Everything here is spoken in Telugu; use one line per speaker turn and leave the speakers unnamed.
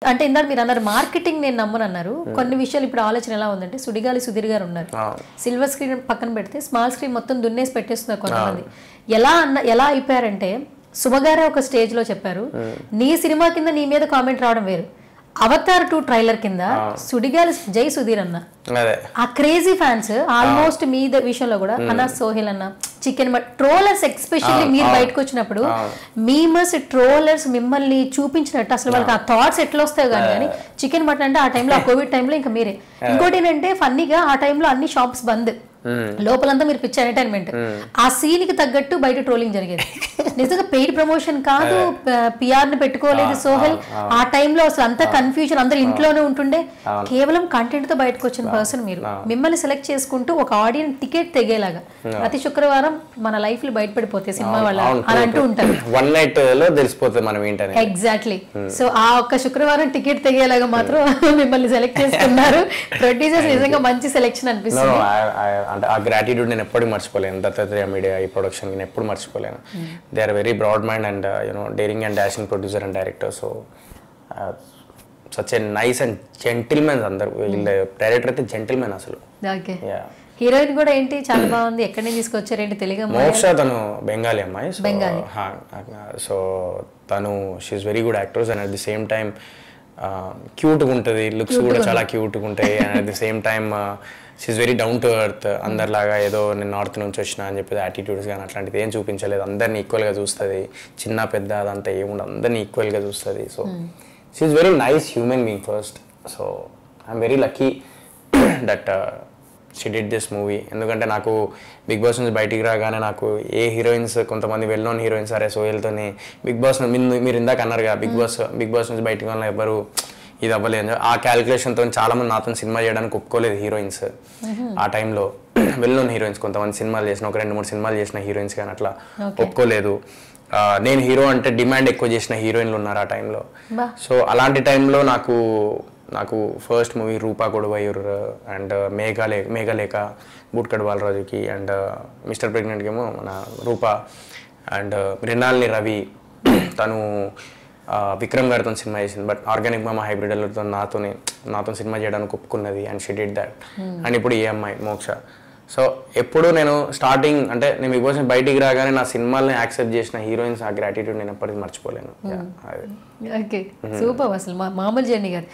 అంటే ఇందాక మీరు అన్నారు మార్కెటింగ్ నేను నమ్మను అన్నారు కొన్ని విషయాలు ఇప్పుడు ఆలోచన ఎలా ఉందంటే సుడిగాలి సుధీర్ గారు ఉన్నారు
ఆ,
సిల్వర్ స్క్రీన్ పక్కన పెడితే స్మాల్ స్క్రీన్ మొత్తం దున్నేసి పెట్టేస్తున్నారు కొంతమంది ఎలా అన్న ఎలా అయిపోయారంటే సుమగారే ఒక స్టేజ్ లో చెప్పారు నీ సినిమా కింద నీ మీద కామెంట్ రావడం వేరు అవతార్ టూ ట్రైలర్ కింద సుడిగాలి జై సుధీర్ అన్న
అదే
ఆ క్రేజీ ఫ్యాన్స్ ఆల్మోస్ట్ మీ ద- విషయంలో కూడా అన్న సోహెల్ అన్న చికెన్ ట్రోలర్స్ ఎస్పెషల్లీ మీరు బయటకు వచ్చినప్పుడు మీమర్స్ ట్రోలర్స్ మిమ్మల్ని చూపించినట్టు అసలు వాళ్ళకి ఆ థాట్స్ ఎట్లా వస్తాయో కానీ కానీ చికెన్ మటన్ అంటే ఆ టైంలో ఆ కోవిడ్ టైంలో ఇంకా మీరే ఇంకోటి ఏంటంటే ఫన్నీగా ఆ టైంలో అన్ని షాప్స్ బంద్ లోపలంతా మీరు పిచ్చి ఎంటర్టైన్మెంట్ ఆ సీన్ కి తగ్గట్టు బయట ట్రోలింగ్ జరిగేది నిజంగా పెయిడ్ ప్రమోషన్ కాదు పిఆర్ ని పెట్టుకోలేదు సోహెల్ ఆ టైంలో అసలు అంతా కన్ఫ్యూజన్ అందరు ఇంట్లోనే ఉంటుండే కేవలం కంటెంట్ తో బయటకు వచ్చిన పర్సన్ మీరు మిమ్మల్ని సెలెక్ట్ చేసుకుంటూ ఒక ఆడియన్స్ టికెట్ తెగేలాగా ప్రతి శుక్రవారం మన లైఫ్ లో బయటపడిపోతే సినిమా వాళ్ళ అని అంటూ ఉంటారు
వన్ నైట్ లో తెలిసిపోతుంది మనం ఏంటని
ఎగ్జాక్ట్లీ సో ఆ ఒక్క శుక్రవారం టికెట్ తెగేలాగా మాత్రం మిమ్మల్ని సెలెక్ట్ చేసుకున్నారు ప్రొడ్యూసర్స్ నిజంగా మంచి సెలెక్షన్
No,
అనిపిస్తుంది
no, I- I- అంటే ఆ గ్రాటిట్యూడ్ నేను ఎప్పటికీ మర్చిపోలేను దత్తాత్రేయ మీడియా ఈ ప్రొడక్షన్ నేను ఎప్పుడు మర్చిపోలేను they are very broad mind and you know daring and dashing producer and director so such a nice and gentlemen అందరు వీళ్ళ డైరెక్టర్ అయితే జెంటిల్మెన్ అసలు
ఓకే
యా
హీరోయిన్ కూడా ఏంటి చాలా బాగుంది ఎక్కడి నుంచి తీసుకొచ్చారేంటి తెలుగు అమ్మాయి
మోక్ష తను బెంగాలీ అమ్మాయి సో సో తను she's very good actors and at the same time క్యూట్గా ఉంటుంది లుక్స్ కూడా చాలా క్యూట్గా ఉంటాయి and at the same time she's very down to earth అందరిలాగా ఏదో నేను నార్త్ నుంచి వచ్చిన అని చెప్పేది యాటిట్యూడ్స్ కానీ అట్లాంటిది ఏం చూపించలేదు అందరిని ఈక్వల్గా చూస్తుంది చిన్న పెద్ద అదంతా ఏముండదు అందరిని ఈక్వల్గా చూస్తుంది so she's very nice human being first so I'm very lucky that she did this movie ఎందుకంటే నాకు బిగ్ బాస్ నుంచి బయటికి రాగానే నాకు ఏ హీరోయిన్స్ కొంతమంది వెల్ నోన్ హీరోయిన్స్ సరే సోయల్తోని బిగ్ బాస్ మీరు మీరు ఇందాక అన్నారుగా బిగ్ బాస్ బిగ్ బాస్ నుంచి బయటికి వాళ్ళ ఎవరు ఇది అవ్వలేదు ఆ క్యాలిక్యులేషన్తో చాలా మంది నాతో సినిమా చేయడానికి ఒప్పుకోలేదు హీరోయిన్స్ ఆ టైంలో వెల్ నోన్ హీరోయిన్స్ కొంతమంది సినిమాలు చేసిన ఒక రెండు మూడు సినిమాలు చేసిన హీరోయిన్స్ కానీ అట్లా ఒప్పుకోలేదు ఆ, నేను హీరో అంటే డిమాండ్ ఎక్కువ చేసిన హీరోయిన్లు ఉన్నారు ఆ టైంలో
బా.
సో అలాంటి టైంలో నాకు నాకు first movie Roopa Koduvayur and మేఘాలే మేఘలేఖ బూట్కడ్ బాలరాజుకి అండ్ మిస్టర్ ప్రెగ్నెంట్కి ఏమో మన రూపా అండ్ మృణాల్ని రవి తను ఆ, విక్రమ్ గారితో సినిమా చేసింది బట్ ఆర్గానిక్ మామ హైబ్రిడ్లతో నాతోనే నాతో సినిమా చేయడానికి ఒప్పుకున్నది and she did that and ఇప్పుడు ఈ అమ్మాయి మోక్ష సో ఎప్పుడు నేను స్టార్టింగ్ అంటే నేను బిగ్ బాస్ నుంచి బయటికి రాగానే నా సినిమాల్ని యాక్సెప్ట్ చేసిన హీరోయిన్స్ ఆ గ్రాటిట్యూడ్ నేను ఎప్పటికీ మర్చిపోలేను Yeah, అదే
ఓకే సూపర్ అసలు మా మామూలు జర్నీ కాదు